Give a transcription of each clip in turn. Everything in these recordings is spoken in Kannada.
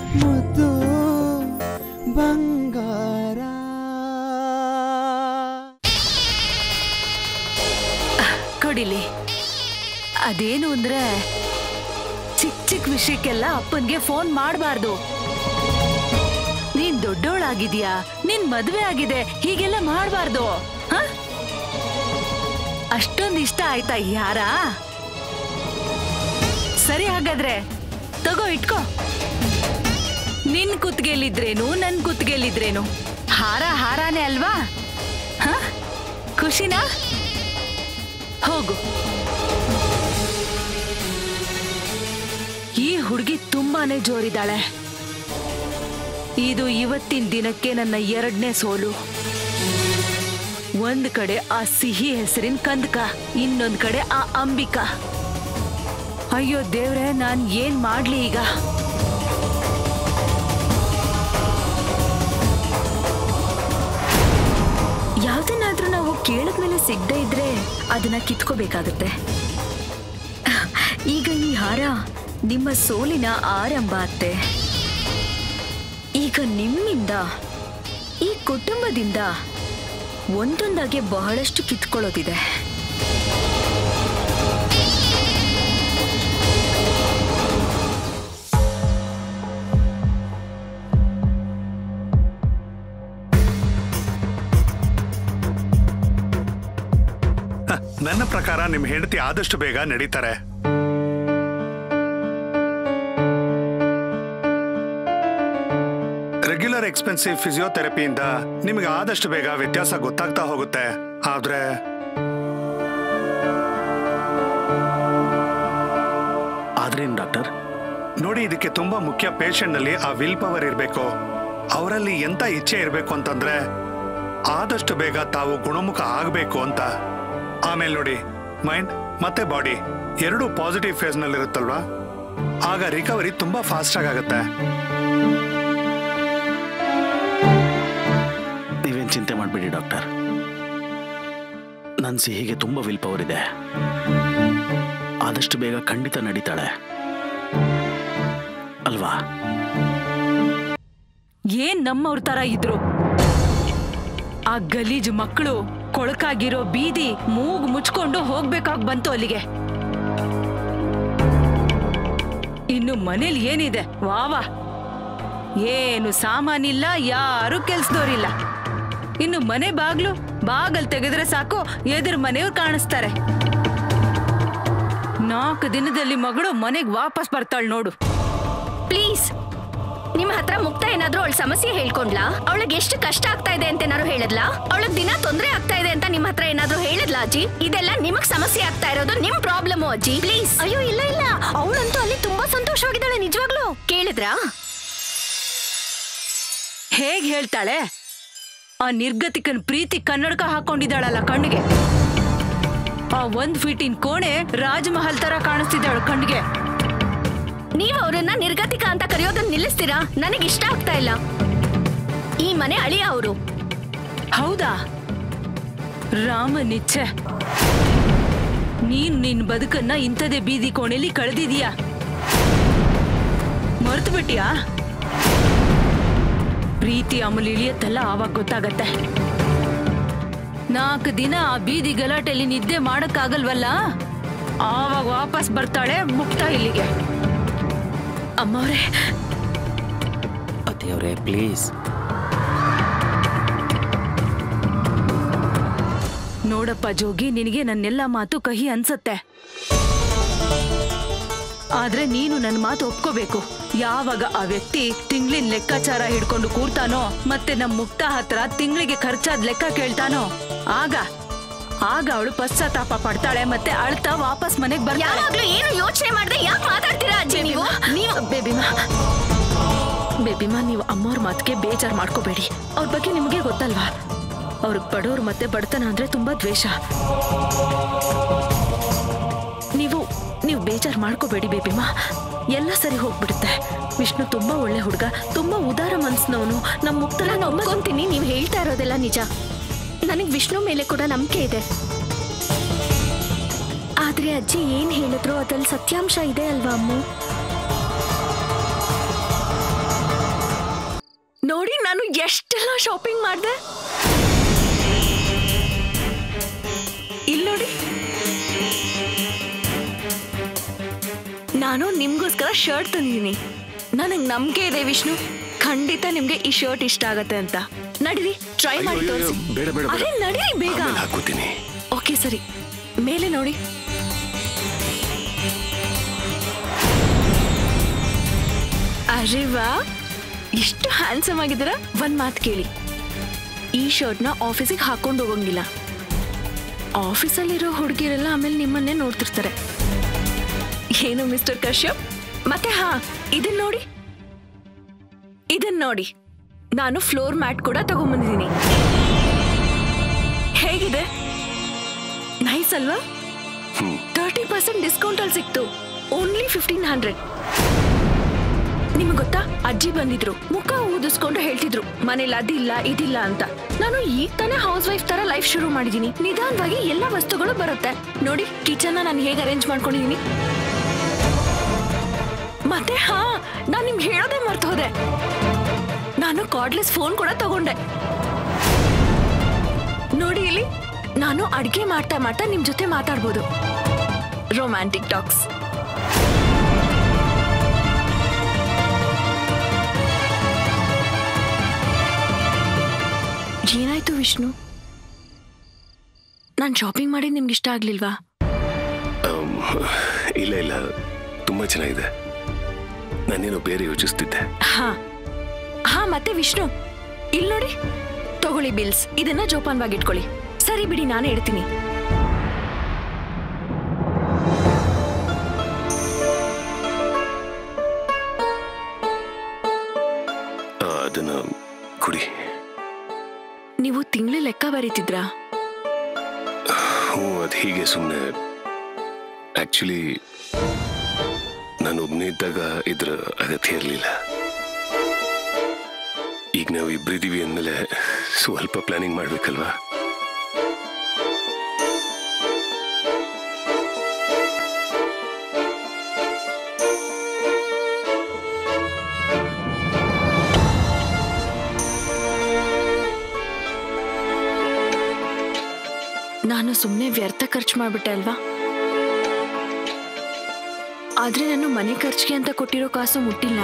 ಮುದ್ದು ಬಂಗಾರ ಕೊಡಿಲಿ ಅದೇನು ಅಂದ್ರೆ ಚಿಕ್ಕ ಚಿಕ್ಕ ವಿಷಯಕ್ಕೆಲ್ಲ ಅಪ್ಪನ್ಗೆ ಫೋನ್ ಮಾಡಬಾರ್ದು ನೀನ್ ದೊಡ್ಡೋಳಾಗಿದ್ಯಾ ನಿನ್ ಮದ್ವೆ ಆಗಿದೆ ಹೀಗೆಲ್ಲ ಮಾಡಬಾರ್ದು ಅಷ್ಟೊಂದ್ ಇಷ್ಟ ಆಯ್ತಾ ಯಾರ ಸರಿ ಹಾಗಾದ್ರೆ ತಗೋ ಇಟ್ಕೋ ನಿನ್ ಕುತ್ಗೆಲಿದ್ರೇನು ನನ್ ಕುತ್ಗೆಲಿದ್ರೇನು ಹಾರ ಹಾರಾನೇ ಅಲ್ವಾ ಹ ಖುಷಿನಾ ಹೋಗು ಈ ಹುಡುಗಿ ತುಂಬಾನೇ ಜೋರಿದ್ದಾಳೆ ಇದು ಇವತ್ತಿನ ದಿನಕ್ಕೆ ನನ್ನ ಎರಡನೇ ಸೋಲು ಒಂದ್ ಕಡೆ ಆ ಸಿಹಿ ಹೆಸರಿನ ಕಂದಕ ಇನ್ನೊಂದ್ ಕಡೆ ಆ ಅಂಬಿಕಾ ಅಯ್ಯೋ ದೇವ್ರೆ ನಾನ್ ಏನ್ ಮಾಡ್ಲಿ ಈಗ ಯಾವ್ದನ್ನಾದ್ರೂ ನಾವು ಕೇಳಿದ್ಮೇಲೆ ಸಿಗದೆ ಇದ್ರೆ ಅದನ್ನ ಕಿತ್ಕೋಬೇಕಾಗತ್ತೆ ಈಗ ಈ ಹಾರ ನಿಮ್ಮ ಸೋಲಿನ ಆರಂಭ ಅತ್ತೆ ಈಗ ನಿಮ್ಮಿಂದ ಈ ಕುಟುಂಬದಿಂದ ಒಂದೊಂದಾಗೆ ಬಹಳಷ್ಟು ಕಿತ್ಕೊಳ್ಳೋದಿದೆ ಹ, ನನ್ನ ಪ್ರಕಾರ ನಿಮ್ ಹೆಂಡತಿ ಆದಷ್ಟು ಬೇಗ ನಡೀತಾರೆ ರೆಗ್ಯುಲರ್ ಎಕ್ಸ್ಪೆನ್ಸಿವ್ ಫಿಸಿಯೋಥೆರಪಿಯಿಂದ ನಿಮಗೆ ಆದಷ್ಟು ಬೇಗ ವ್ಯತ್ಯಾಸ ಗೊತ್ತಾಗ್ತಾ ಹೋಗುತ್ತೆ ಆದ್ರೆ ಆದ್ರೇನು ಡಾಕ್ಟರ್ ನೋಡಿ ಇದಕ್ಕೆ ತುಂಬಾ ಮುಖ್ಯ ಪೇಷಂಟ್ ನಲ್ಲಿ ಆ ವಿಲ್ ಪವರ್ ಇರಬೇಕು ಅವರಲ್ಲಿ ಎಂತ ಇಚ್ಛೆ ಇರಬೇಕು ಅಂತಂದ್ರೆ ಆದಷ್ಟು ಬೇಗ ತಾವು ಗುಣಮುಖ ಆಗಬೇಕು ಅಂತ ಆಮೇಲೆ ನೋಡಿ ಮೈಂಡ್ ಮತ್ತೆ ಬಾಡಿ ಎರಡು ಪಾಸಿಟಿವ್ ಫೇಸ್ ನಲ್ಲಿ ಇರುತ್ತಲ್ವಾ ಆಗ ರಿಕವರಿ ತುಂಬಾ ಫಾಸ್ಟ್ ಆಗುತ್ತೆ ನೀವೇನು ಚಿಂತೆ ಮಾಡಬೇಡಿ ಡಾಕ್ಟರ್ ನನ್ನ ಸಿಹಿಗೆ ತುಂಬ ವಿಲ್ ಪವರ್ ಇದೆ ಆದಷ್ಟು ಬೇಗ ಖಂಡಿತ ನಡೀತಾಳೆ ಅಲ್ವಾ ಏನ್ ನಮ್ಮವ್ರ ತರ ಇದ್ರು ಆ ಗಲೀಜು ಮಕ್ಕಳು ಕೊಳಕಾಗಿರೋ ಬೀದಿ ಮೂಗು ಮುಚ್ಕೊಂಡು ಹೋಗ್ಬೇಕಾಗ್ ಬಂತು ಅಲ್ಲಿಗೆ ಇನ್ನು ಮನೇಲಿ ಏನಿದೆ ವಾವಾ ಏನು ಸಾಮಾನಿಲ್ಲ ಯಾರು ಕೆಲ್ಸದವ್ರಿಲ್ಲ ಇನ್ನು ಮನೆ ಬಾಗ್ಲು ಬಾಗಲ್ ತೆಗೆದ್ರೆ ಸಾಕು ಎದುರು ಮನೆಯವ್ರು ಕಾಣಿಸ್ತಾರೆ ನಾಲ್ಕು ದಿನದಲ್ಲಿ ಮಗಳು ಮನೆಗ್ ವಾಪಸ್ ಬರ್ತಾಳ್ ನೋಡು ಪ್ಲೀಸ್ ನಿಮ್ಮ ಹತ್ರ ಮುಕ್ತ ಏನಾದ್ರೂ ಅವಳ ಸಮಸ್ಯೆ ಹೇಳ್ಕೊಂಡ್ಲಾ ಅವಳಿಗೆ ಎಷ್ಟು ಕಷ್ಟ ಆಗ್ತಾ ಇದೆ ಅಂತ ಏನಾದ್ರು ಹೇಳಿದ್ಲಾ ಅವಳಿಗೆ ದಿನ ತೊಂದರೆ ಆಗ್ತಾ ಇದೆ ಅಂತ ನಿಮ್ಮ ಹತ್ರ ಏನಾದ್ರೂ ಹೇಳಿದ್ಲಾ ಅಜ್ಜಿ ಇದೆಲ್ಲ ನಿಮಗ್ ಸಮಸ್ಯೆ ಆಗ್ತಾ ಇರೋದು ನಿಮ್ ಪ್ರಾಬ್ಲಮ್ ಅಜ್ಜಿ ಪ್ಲೀಸ್ ಅಯ್ಯೋ ಇಲ್ಲ ಇಲ್ಲ ಅವಳಂತೂ ಅಲ್ಲಿ ತುಂಬಾ ಸಂತೋಷವಾಗಿದ್ದಾಳೆ ನಿಜವಾಗ್ಲೂ ಕೇಳಿದ್ರಾ ಹೇಗ್ ಹೇಳ್ತಾಳೆ ಆ ನಿರ್ಗತಿಕನ್ ಪ್ರೀತಿ ಕನ್ನಡಕ ಹಾಕೊಂಡಿದ್ದಾಳಲ್ಲ ಕಣ್ಣಿಗೆ ಆ ಒಂದ್ ಫೀಟಿನ್ ಕೋಣೆ ರಾಜಮಹಲ್ ತರ ಕಾಣಿಸ್ತಿದ್ದಾಳು ಕಣ್ಣಿಗೆ ನೀವ್ ಅವರನ್ನ ನಿರ್ಗತಿಕ ಅಂತ ಕರೆಯೋದನ್ನ ನಿಲ್ಲಿಸ್ತೀರಾ ನನಗೆ ಇಷ್ಟ ಆಗ್ತಾ ಇಲ್ಲ ಈ ಮನೆ ಅಳಿಯ ಅವರು ಹೌದಾ ರಾಮನಿಚ್ಛೆ ನೀನ್ ನಿನ್ ಬದುಕನ್ನ ಇಂಥದೇ ಬೀದಿ ಕೋಣೆಲಿ ಕಳೆದಿದೀಯಾ ಮರ್ತು ಬಿಟ್ಟಿಯಾ ಪ್ರೀತಿ ಅಮೂಲ್ ಇಳಿಯತ್ತಲ್ಲ ಆವಾಗ ಗೊತ್ತಾಗತ್ತೆ ನಾಲ್ಕು ದಿನ ಆ ಬೀದಿ ಗಲಾಟೆಲಿ ನಿದ್ದೆ ಮಾಡಕ್ಕಾಗಲ್ವಲ್ಲ ಆವಾಗ ವಾಪಸ್ ಬರ್ತಾಳೆ ಮುಕ್ತ ಇಲ್ಲಿಗೆ ಅಮ್ಮವ್ರೆ ಅತ್ತೆಯವರೇ ಪ್ಲೀಸ್ ನೋಡಪ್ಪ ಜೋಗಿ ನಿನಗೆ ನನ್ನೆಲ್ಲ ಮಾತು ಕಹಿ ಅನ್ಸತ್ತೆ ಆದ್ರೆ ನೀನು ನನ್ನ ಮಾತು ಒಪ್ಕೋಬೇಕು ಯಾವಾಗ ಆ ವ್ಯಕ್ತಿ ತಿಂಗ್ಳಿನ ಲೆಕ್ಕಾಚಾರ ಹಿಡ್ಕೊಂಡು ಕೂರ್ತಾನೋ ಮತ್ತೆ ನಮ್ ಮುಕ್ತ ಹತ್ರ ತಿಂಗಳಿಗೆ ಖರ್ಚಾದ್ ಲೆಕ್ಕ ಕೇಳ್ತಾನೋ ಆಗ ಆಗ ಅವಳು ಪಶ್ಚಾತ್ತಾಪ ಪಡ್ತಾಳೆ ಮತ್ತೆ ಅಳ್ತಾ ವಾಪಸ್ ಮನೆಗ್ ಬರ್ತಾಳೆ ಯಾವಾಗ್ಲೂ ಏನು ಯೋಚನೆ ಮಾಡದೆ ಯಾಕೆ ಮಾತಾಡ್ತೀರಾ ಅಜ್ಜಿ ನೀವು ನೀವು ಬೇಬಿಮಾ ಬೇಬಿಮಾ ನೀವು ಅಮ್ಮವ್ರ ಮಾತಿಗೆ ಬೇಜಾರ್ ಮಾಡ್ಕೋಬೇಡಿ ಅವ್ರ ಬಗ್ಗೆ ನಿಮಗೆ ಗೊತ್ತಲ್ವಾ ಅವ್ರಿಗೆ ಬಡವ್ರು ಮತ್ತೆ ಬಡತನ ಅಂದ್ರೆ ತುಂಬಾ ದ್ವೇಷ ನೀವು ನೀವು ಬೇಜಾರ್ ಮಾಡ್ಕೋಬೇಡಿ ಬೇಬಿಮಾ ಎಲ್ಲ ಸರಿ ಹೋಗ್ಬಿಡುತ್ತೆ ವಿಷ್ಣು ತುಂಬಾ ಒಳ್ಳೆ ಹುಡುಗ ತುಂಬಾ ಉದಾರ ಮನ್ಸ್ನವನು ನಮ್ಮ ಮುಕ್ತರ ನಾನು ಒಪ್ಕೊಂತೀನಿ ನೀವು ಹೇಳ್ತಾ ಇರೋದೆಲ್ಲ ನಿಜ ನನಗೆ ವಿಷ್ಣು ಮೇಲೆ ಕೂಡ ನಂಬಿಕೆ ಇದೆ ಆದ್ರೆ ಅಜ್ಜಿ ಏನ್ ಹೇಳಿದ್ರು ಅದ್ರಲ್ಲಿ ಸತ್ಯಾಂಶ ಇದೆ ಅಲ್ವಾ ಅಮ್ಮ ನಾನು ಎಷ್ಟೆಲ್ಲ ಶಾಪಿಂಗ್ ಮಾಡಿದೆ ಇಲ್ಲಿ ನೋಡಿ ನಾನು ನಿಮ್ಗೋಸ್ಕರ ಶರ್ಟ್ ತಂದಿದ್ದೀನಿ ನನಗೆ ನಂಬಿಕೆ ಇದೆ ವಿಷ್ಣು ಖಂಡಿತ ನಿಮ್ಗೆ ಈ ಶರ್ಟ್ ಇಷ್ಟ ಆಗತ್ತೆ ಅಂತ ನಡೀರಿ ಟ್ರೈ ಮಾಡಿ ಅಯ್ಯೋ, ಅಯ್ಯೋ, ತೋರಿಸಿ ಬೇಡ, ಬೇಡ, ಬೇಡ. ಅದೇ ನಡೀರಿ ಬೇಗ ಆಮೇಲೆ ಹಾಕೋತೀನಿ ಓಕೆ ಸರಿ ಮೇಲೆ ನೋಡಿ ಅರೆ ವಾ ಎಷ್ಟು ಹ್ಯಾಂಡ್ಸಮ್ ಆಗಿದ್ದೀರಾ ಒಂದ್ ಮಾತು ಕೇಳಿ ಈ ಶರ್ಟ್ನ ಆಫೀಸಿಗೆ ಹಾಕೊಂಡು ಹೋಗಂಗಿಲ್ಲ ಆಫೀಸಲ್ಲಿರೋ ಹುಡುಗಿರೆಲ್ಲ ಆಮೇಲೆ ನಿಮ್ಮನ್ನೇ ನೋಡ್ತಿರ್ತಾರೆ ಏನು ಮಿಸ್ಟರ್ ಕಶ್ಯಪ್ ಮತ್ತೆ ಹಾ ಇದನ್ ನೋಡಿ ಇದನ್ ನೋಡಿ ನಾನು ಫ್ಲೋರ್ ಮ್ಯಾಟ್ ಕೂಡ ತಗೊಂಬಂದಿದ್ದೀನಿ ಹೇಗಿದೆ ನೈಸ್ ಅಲ್ವಾ ತರ್ಟಿ ಪರ್ಸೆಂಟ್ ಡಿಸ್ಕೌಂಟ್ ಅಲ್ಲಿ ಸಿಕ್ತು ಓನ್ಲಿ ಫಿಫ್ಟೀನ್ ಹಂಡ್ರೆಡ್ ನಿಮ್ಗೆ ಗೊತ್ತಾ ಅಜ್ಜಿ ಬಂದಿದ್ರು ಮುಖ ಊದಿಸ್ಕೊಂಡು ಹೇಳ್ತಿದ್ರು ಮನೇಲಿ ಅದಿಲ್ಲ ಇದಿಲ್ಲ ಅಂತ ನಾನು ಈಗ ತಾನೇ ಹೌಸ್ ವೈಫ್ ತರ ಲೈಫ್ ಶುರು ಮಾಡಿದೀನಿ ನಿಧಾನವಾಗಿ ಎಲ್ಲ ವಸ್ತುಗಳು ಬರುತ್ತೆ ನೋಡಿ ಕಿಚನ್ ನಾನು ಹೇಗೆ ಅರೇಂಜ್ ಮಾಡ್ಕೊಂಡಿದೀನಿ ಮತ್ತೆ ಹಾ ನಾನು ನಿಮ್ಗೆ ಹೇಳೋದೇ ಮರ್ತು ಹೋದೆ ನಾನು ಕಾರ್ಡ್ಲೆಸ್ ಫೋನ್ ಕೂಡ ತಗೊಂಡೆ ನೋಡಿ ಇಲ್ಲಿ ನಾನು ಅಡ್ಗೆ ಮಾಡ್ತಾ ಮಾಡ್ತಾ ನಿಮ್ ಜೊತೆ ಮಾತಾಡ್ಬೋದು ರೊಮ್ಯಾಂಟಿಕ್ ಟಾಕ್ಸ್ ಏನಾಯ್ತು ವಿಷ್ಣು ನಾನು ಶಾಪಿಂಗ್ ಮಾಡಿದ್ ನಿಮ್ಗೆ ಇಷ್ಟ ಆಗ್ಲಿಲ್ವಾ ಆಮ್, ಇಲ್ಲ ಇಲ್ಲ ತುಂಬಾ ಚೆನ್ನಾಗಿದೆ ನಾನೇನೋ ಬೇರೆ ಯೋಚಿಸ್ತಿದ್ದೆ ಹಾ ಹಾ ಮತ್ತೆ ವಿಷ್ಣು ಇಲ್ಲಿ ನೋಡಿ ತಗೊಳ್ಳಿ ಬಿಲ್ಸ್ ಇದನ್ನ ಜೋಪಾನವಾಗಿ ಇಟ್ಕೊಳ್ಳಿ ಸರಿ ಬಿಡಿ ನಾನೇ ಇಡ್ತೀನಿ ಆ, ಅದನ್ನ ಕುಡಿ ನೀವು ತಿಂಗಳು ಲೆಕ್ಕ ಬರೀತಿದ್ರಾ ಹ್ಞೂ ಅದು ಹೀಗೆ ಸುಮ್ಮನೆ ಆಕ್ಚುಲಿ ನಾನು ಒಬ್ಬನೇ ಇದ್ದಾಗ ಇದ್ರ ಅಗತ್ಯ ಇರಲಿಲ್ಲ ಈಗ ನಾವು ಇಬ್ಬರಿದ್ದೀವಿ ಅಂದಮೇಲೆ ಸ್ವಲ್ಪ ಪ್ಲಾನಿಂಗ್ ಮಾಡ್ಬೇಕಲ್ವಾ ನಾನು ಸುಮ್ಮನೆ ವ್ಯರ್ಥ ಖರ್ಚು ಮಾಡ್ಬಿಟ್ಟೆ ಅಲ್ವಾ ಆದ್ರೆ ನಾನು ಮನೆ ಖರ್ಚಿಗೆ ಅಂತ ಕೊಟ್ಟಿರೋ ಕಾಸು ಮುಟ್ಟಿಲ್ಲ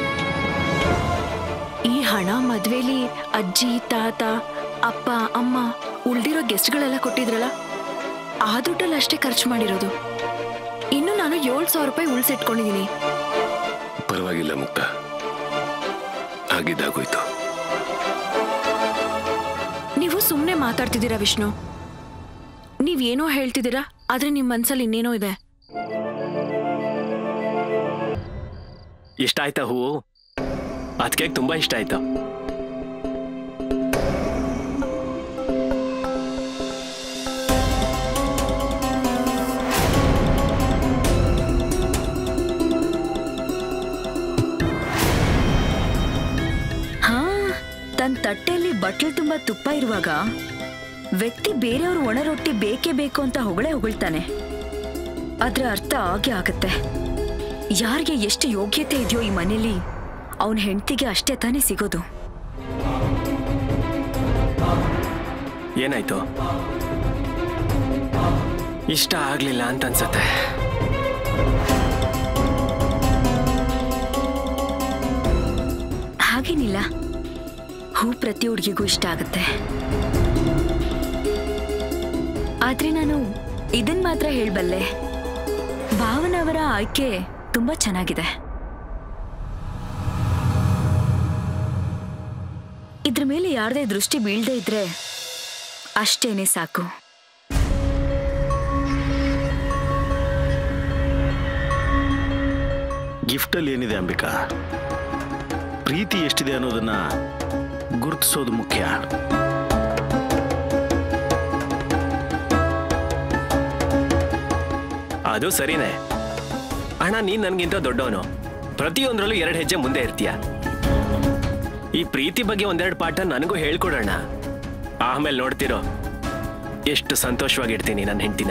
ಈ ಹಣ ಮದ್ವೆಲಿ ಅಜ್ಜಿ ತಾತ ಅಪ್ಪ ಅಮ್ಮ ಉಳ್ದಿರೋ ಗೆಸ್ಟ್ಗಳೆಲ್ಲ ಕೊಟ್ಟಿದ್ರಲ್ಲ ಆ ದುಡ್ಡಲ್ಲಿ ಅಷ್ಟೇ ಖರ್ಚು ಮಾಡಿರೋದು ಇನ್ನು ನಾನು ಏಳು ಸಾವಿರ ರೂಪಾಯಿ ಉಳಿಸಿಟ್ಕೊಂಡಿದ್ದೀನಿ ಪರವಾಗಿಲ್ಲ ಮುಕ್ತ ಆಗಿದ್ದಾಗೋಯ್ತು ನೀವು ಸುಮ್ಮನೆ ಮಾತಾಡ್ತಿದ್ದೀರಾ ವಿಷ್ಣು ನೀವೇನೋ ಹೇಳ್ತಿದ್ದೀರಾ ಆದ್ರೆ ನಿಮ್ಮ ಮನ್ಸಲ್ಲಿ ಇನ್ನೇನೋ ಇದೆ ಇಷ್ಟ ಆಯ್ತಾ ಹೂವು ಅದಕ್ಕೆ ತುಂಬಾ ಇಷ್ಟ ಆಯ್ತು ಹಾ ತನ್ನ ತಟ್ಟೆಯಲ್ಲಿ ಬಟ್ಲು ತುಂಬಾ ತುಪ್ಪ ಇರುವಾಗ ವ್ಯಕ್ತಿ ಬೇರೆಯವ್ರ ಒಣ ರೊಟ್ಟಿ ಬೇಕೇ ಬೇಕು ಅಂತ ಹೊಗಳೇ ಹೊಗಳ್ತಾನೆ ಅದ್ರ ಅರ್ಥ ಆಗೇ ಆಗತ್ತೆ ಯಾರಿಗೆ ಎಷ್ಟು ಯೋಗ್ಯತೆ ಇದೆಯೋ ಈ ಮನೇಲಿ ಅವನ ಹೆಂಡತಿಗೆ ಅಷ್ಟೇ ತಾನೇ ಸಿಗೋದು ಏನಾಯ್ತು ಇಷ್ಟ ಆಗ್ಲಿಲ್ಲ ಅಂತ ಅನ್ಸತ್ತೆ ಹಾಗೇನಿಲ್ಲ ಹೂ ಪ್ರತಿ ಹುಡುಗಿಗೂ ಇಷ್ಟ ಆಗತ್ತೆ ಆದ್ರೆ ನಾನು ಇದನ್ ಮಾತ್ರ ಹೇಳ್ಬಲ್ಲೆ ಭಾವನವರ ಆಯ್ಕೆ ತುಂಬಾ ಚೆನ್ನಾಗಿದೆ ಇದ್ರ ಮೇಲೆ ಯಾರದೇ ದೃಷ್ಟಿ ಬೀಳ್ದೇ ಇದ್ರೆ ಅಷ್ಟೇನೆ ಸಾಕು ಗಿಫ್ಟಲ್ಲಿ ಏನಿದೆ ಅಂಬಿಕಾ ಪ್ರೀತಿ ಎಷ್ಟಿದೆ ಅನ್ನೋದನ್ನ ಗುರುತಿಸೋದು ಮುಖ್ಯ ಅದು ಸರಿನೇ ಅಣ್ಣ ನೀನ್ ನನ್ಗಿಂತ ದೊಡ್ಡವನು ಪ್ರತಿಯೊಂದ್ರಲ್ಲೂ ಎರಡು ಹೆಜ್ಜೆ ಮುಂದೆ ಇರ್ತೀಯ ಈ ಪ್ರೀತಿ ಬಗ್ಗೆ ಒಂದೆರಡು ಪಾಠ ನನಗೂ ಹೇಳ್ಕೊಡೋಣ ಆಮೇಲೆ ನೋಡ್ತಿರೋ ಎಷ್ಟು ಸಂತೋಷವಾಗಿರ್ತೀನಿ ನನ್ನ ಹೆಂಡ್ತಿನ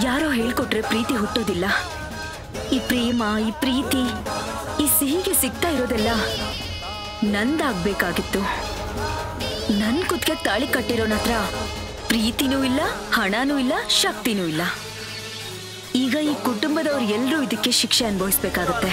ಯಾರೋ ಹೇಳ್ಕೊಟ್ರೆ ಪ್ರೀತಿ ಹುಟ್ಟೋದಿಲ್ಲ ಈ ಪ್ರೇಮ ಈ ಪ್ರೀತಿ ಈ ಸಿಹಿಗೆ ಸಿಗ್ತಾ ಇರೋದೆಲ್ಲ ನಂದಾಗ್ಬೇಕಾಗಿತ್ತು ನನ್ ಕುತ್ತಿಗೆ ತಾಳಿ ಕಟ್ಟಿರೋನ ಹತ್ರ ಪ್ರೀತಿನೂ ಇಲ್ಲ ಹಣನೂ ಇಲ್ಲ ಶಕ್ತಿನೂ ಇಲ್ಲ ಈಗ ಈ ಕುಟುಂಬದವ್ರು ಎಲ್ಲರೂ ಇದಕ್ಕೆ ಶಿಕ್ಷೆ ಅನುಭವಿಸ್ಬೇಕಾಗತ್ತೆ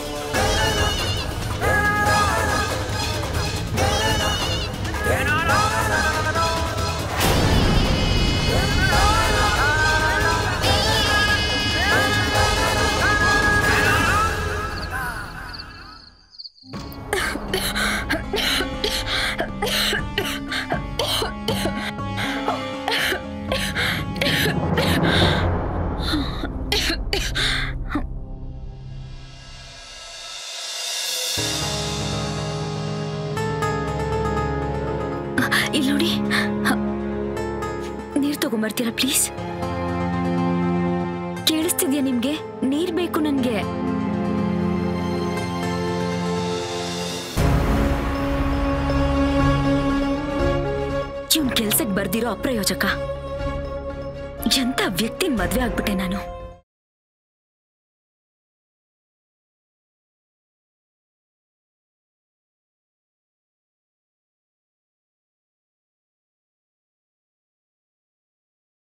ಇಲ್ಲಿ ನೋಡಿ ಹ. ನೀರ್ ತಗೊಂಬರ್ತೀರಾ ಪ್ಲೀಸ್ ಕೇಳಿಸ್ತಿದ್ಯಾ ನಿಮ್ಗೆ ನೀರ್ ಬೇಕು ನನ್ಗೆ ಇವನ್ ಕೆಲ್ಸಕ್ ಬರ್ದಿರೋ ಅಪ್ರಯೋಜಕ ಎಂತ ವ್ಯಕ್ತಿನ್ ಮದ್ವೆ ಆಗ್ಬಿಟ್ಟೆ ನಾನು